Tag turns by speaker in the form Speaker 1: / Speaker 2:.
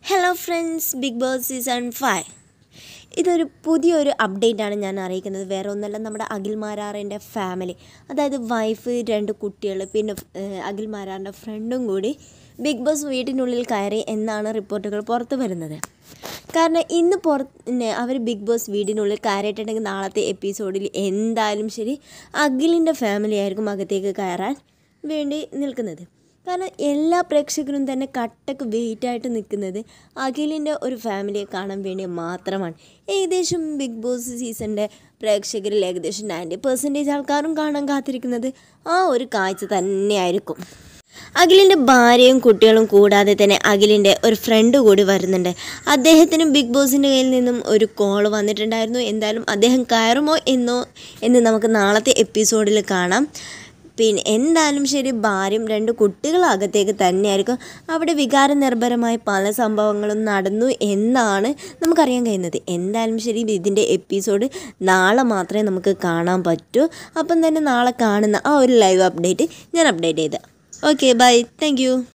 Speaker 1: hello friends Bigg Boss season five ഇതൊരു പുതിയൊരു update ആണ് ഞാൻ അറിയിക്കുന്നത് വേറെ ഒന്നല്ല നമ്മുടെ അഖിൽ മാരാറിൻ്റെ ഫാമിലി അതായത് വൈഫ് രണ്ട് കുട്ടികൾ പിന്നെ ഏഹ്, അഖിൽ മാരാറിൻ്റെ ഫ്രണ്ടും കൂടി ബിഗ് ബോസ് വീട്ടിനുള്ളിൽ കയറി എന്നാണ് റിപ്പോർട്ടുകൾ പുറത്തു വരുന്നത് കാരണം ഇന്ന് പുറത്ത് അവർ ബിഗ് ബോസ് വീടിനുള്ളിൽ കയറിയിട്ടുണ്ടെങ്കിൽ നാളത്തെ എപ്പിസോഡിൽ എന്തായാലും ശരി അഖിലിൻ്റെ ഫാമിലി ആയിരിക്കും അകത്തേക്ക് കയറാൻ വേണ്ടി നിൽക്കുന്നത് കാരണം എല്ലാ പ്രേക്ഷകരും തന്നെ കട്ടക്ക് വെയിറ്റായിട്ട് നിൽക്കുന്നത് അഖിലിൻ്റെ ഒരു ഫാമിലിയെ കാണാൻ വേണ്ടി മാത്രമാണ് ഏകദേശം ബിഗ് ബോസ് സീസണിൻ്റെ പ്രേക്ഷകരിൽ ഏകദേശം നയൻറ്റി പെർസെൻറ്റേജ് ആൾക്കാരും കാണാൻ കാത്തിരിക്കുന്നത് ആ ഒരു കാഴ്ച തന്നെയായിരിക്കും അഖിലിൻ്റെ ഭാര്യയും കുട്ടികളും കൂടാതെ തന്നെ അഖിലിൻ്റെ ഒരു ഫ്രണ്ട് കൂടി വരുന്നുണ്ട് അദ്ദേഹത്തിനും ബിഗ് ബോസിൻ്റെ കയ്യിൽ നിന്നും ഒരു കോൾ വന്നിട്ടുണ്ടായിരുന്നു എന്തായാലും അദ്ദേഹം കയറുമോ എന്നോ എന്ന് നമുക്ക് നാളത്തെ എപ്പിസോഡിൽ കാണാം പിന്നെ എന്തായാലും ശരി ഭാര്യയും രണ്ട് കുട്ടികളും അകത്തേക്ക് തന്നെയായിരിക്കും അവിടെ വികാര നിർഭരമായ പല സംഭവങ്ങളും നടന്നു എന്നാണ് നമുക്കറിയാൻ കഴിയുന്നത് എന്തായാലും ശരി ഇതിൻ്റെ എപ്പിസോഡ് നാളെ മാത്രമേ നമുക്ക് കാണാൻ പറ്റൂ അപ്പം തന്നെ നാളെ കാണുന്ന ആ ഒരു ലൈവ് അപ്ഡേറ്റ് ഞാൻ അപ്ഡേറ്റ് ചെയ്ത് ഓക്കെ ബൈ താങ്ക്